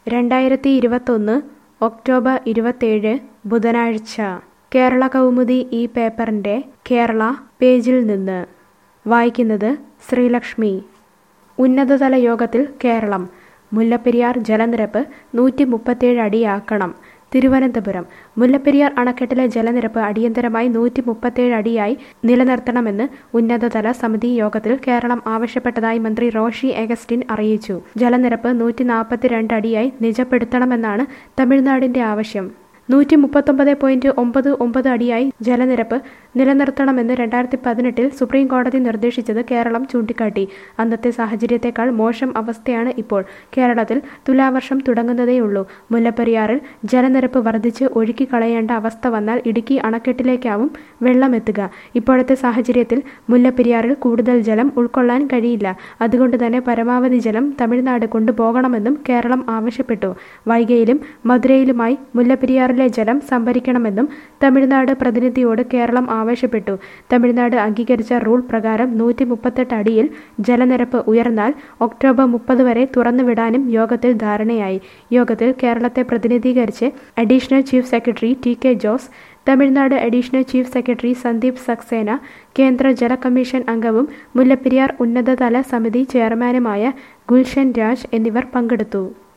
രണ്ടായിരത്തി ഇരുപത്തൊന്ന് ഒക്ടോബർ ഇരുപത്തേഴ് ബുധനാഴ്ച കേരള കൗമുദി ഈ പേപ്പറിൻ്റെ കേരള പേജിൽ നിന്ന് വായിക്കുന്നത് ശ്രീലക്ഷ്മി ഉന്നതതല യോഗത്തിൽ കേരളം മുല്ലപ്പെരിയാർ ജലനിരപ്പ് നൂറ്റി മുപ്പത്തേഴ് അടിയാക്കണം തിരുവനന്തപുരം മുല്ലപ്പെരിയാർ അണക്കെട്ടിലെ ജലനിരപ്പ് അടിയന്തരമായി നൂറ്റി മുപ്പത്തേഴ് അടിയായി നിലനിർത്തണമെന്ന് ഉന്നതതല സമിതി യോഗത്തിൽ കേരളം ആവശ്യപ്പെട്ടതായി മന്ത്രി റോഷി എഗസ്റ്റിൻ അറിയിച്ചു ജലനിരപ്പ് നൂറ്റി നാൽപ്പത്തിരണ്ട് അടിയായി നിജപ്പെടുത്തണമെന്നാണ് തമിഴ്നാടിന്റെ ആവശ്യം നൂറ്റി മുപ്പത്തൊമ്പത് പോയിന്റ് ഒമ്പത് ഒമ്പത് അടിയായി ജലനിരപ്പ് നിലനിർത്തണമെന്ന് രണ്ടായിരത്തി പതിനെട്ടിൽ സുപ്രീം കോടതി നിർദ്ദേശിച്ചത് കേരളം ചൂണ്ടിക്കാട്ടി അന്നത്തെ സാഹചര്യത്തെക്കാൾ മോശം അവസ്ഥയാണ് ഇപ്പോൾ കേരളത്തിൽ തുലാവർഷം തുടങ്ങുന്നതേയുള്ളൂ മുല്ലപ്പെരിയാറിൽ ജലനിരപ്പ് വർദ്ധിച്ച് ഒഴുക്കിക്കളയേണ്ട അവസ്ഥ വന്നാൽ ഇടുക്കി അണക്കെട്ടിലേക്കാവും വെള്ളമെത്തുക ഇപ്പോഴത്തെ സാഹചര്യത്തിൽ മുല്ലപ്പെരിയാറിൽ കൂടുതൽ ജലം ഉൾക്കൊള്ളാൻ കഴിയില്ല അതുകൊണ്ട് തന്നെ പരമാവധി ജലം തമിഴ്നാട് കൊണ്ടുപോകണമെന്നും കേരളം ആവശ്യപ്പെട്ടു വൈഗയിലും മധുരയിലുമായി മുല്ലപ്പെരിയാറിലെ ജലം സംഭരിക്കണമെന്നും തമിഴ്നാട് പ്രതിനിധിയോട് കേരളം ആവശ്യപ്പെട്ടു തമിഴ്നാട് അംഗീകരിച്ച റൂൾ പ്രകാരം നൂറ്റി മുപ്പത്തെട്ട് അടിയിൽ ജലനിരപ്പ് ഉയർന്നാൽ ഒക്ടോബർ മുപ്പത് വരെ തുറന്നുവിടാനും യോഗത്തിൽ ധാരണയായി യോഗത്തിൽ കേരളത്തെ പ്രതിനിധീകരിച്ച് additional chief secretary T K Jose Tamil Nadu additional chief secretary Sandeep Saxena കേന്ദ്ര ജല കമ്മീഷൻ അംഗവും മുല്ലപ്പെരിയാർ ഉന്നതതല സമിതി ചെയർമാനുമായ ഗുൽഷൻ രാജ് എന്നിവർ പങ്കെടുത്തു